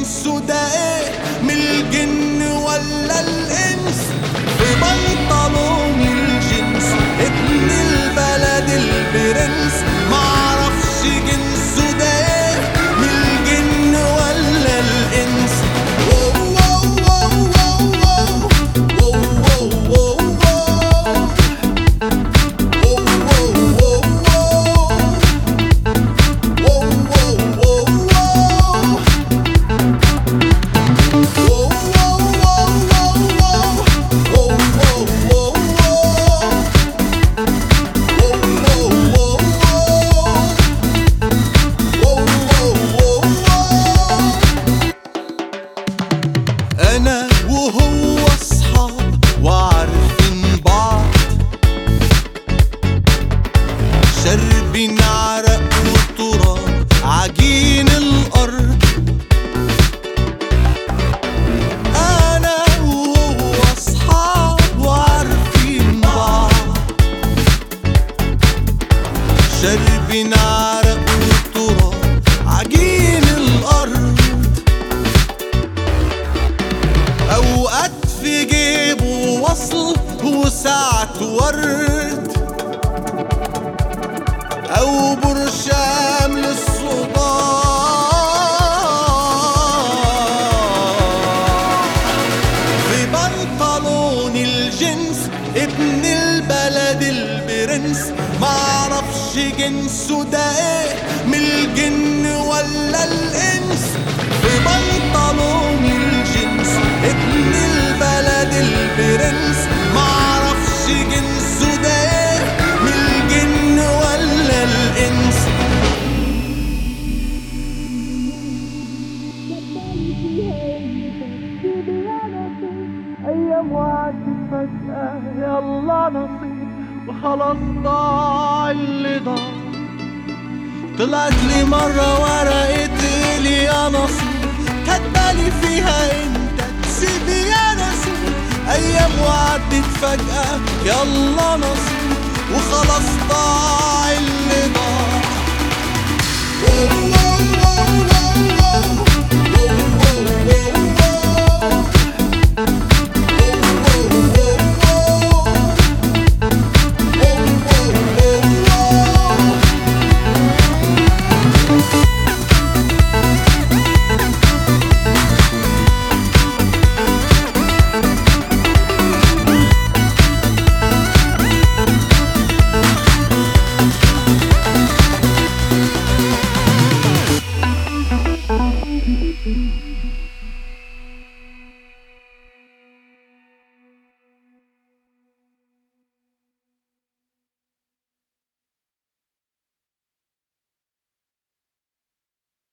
جنسه ده ايه من الجن ولا الانس في بنطلون الجنس ابن البلد البرنس معرفش جنسه ده ايه من الجن ولا الانس واو واو واو واو واو واو واو واو واو واو واو انا وهو اصحاب وعارفين بعض شربين عرق وتراب عجين الارض انا وهو اصحاب وعارفين بعض شربين عرق وتراب عجين الارض اوقات في جيبه وصل وساعة ورد او برشام للصداع في بنطلون الجنس ابن البلد البرنس معرفش جنسه ده ايه من الجن ولا الانس في بنطلون الجنس ابن البلد البرنس معرفش جنسه ده ايه من الجن ولا الانس ايام وعدت فجأة يلا نصيب وخلاص ضاع اللي ضاع طلعت لي مرة ورقة لي يا نصيب كاتبالي فيها انت تسيب يا نصيب ايام وعدت فجأة يلا نصيب وخلاص ضاع اللي ضاع